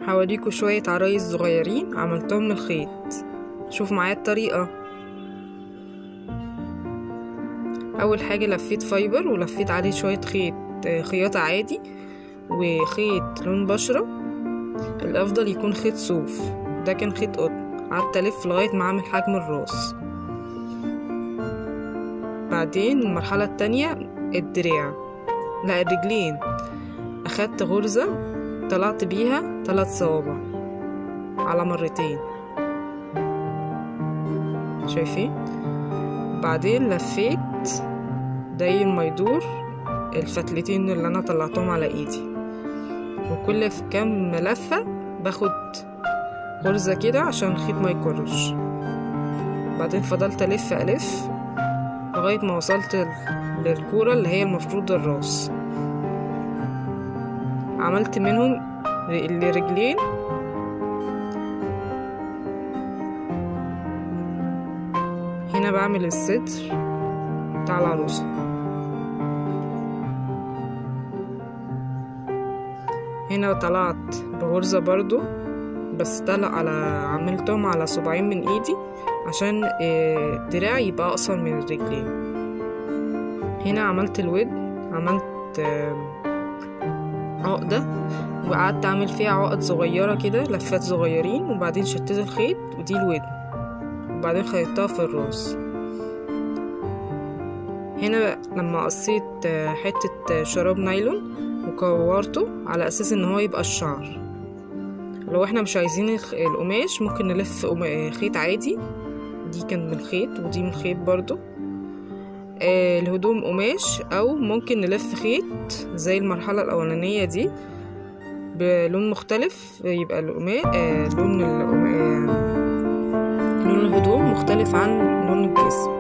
هوريكوا شوية عرايس صغيرين عملتهم من الخيط شوف معايا الطريقة أول حاجة لفيت فايبر ولفيت عليه شوية خيط خياطة عادي وخيط لون بشرة الأفضل يكون خيط صوف ده كان خيط قطن قعدت ألف لغاية ما أعمل حجم الراس بعدين المرحلة التانية الدراع لا الرجلين أخدت غرزة طلعت بيها تلات صوابع على مرتين شايفين بعدين لفيت داير ما يدور الفتلتين اللي انا طلعتهم على ايدي وكل في كام لفة باخد غرزة كده عشان الخيط ما يكرش بعدين فضلت الف الف لغاية ما وصلت للكورة اللي هي المفروض الراس عملت منهم الرجلين هنا بعمل الصدر بتاع العروسة هنا طلعت بغرزة برضو بس طلع على عملتهم على صباعين من ايدي عشان دراعي يبقى اقصر من الرجلين هنا عملت الود عملت عقدة وقعدت اعمل فيها عقد صغيرة كده لفات صغيرين وبعدين شتت الخيط ودي الودن وبعدين خيطتها في الراس هنا لما قصيت حتة شراب نايلون وكورته على اساس ان هو يبقى الشعر لو احنا مش عايزين القماش ممكن نلف خيط عادي دي كان من خيط ودي من خيط برضو آه الهدوم قماش او ممكن نلف خيط زي المرحلة الاولانية دي بلون مختلف يبقى القماش آه لون آه لون الهدوم مختلف عن لون الجسم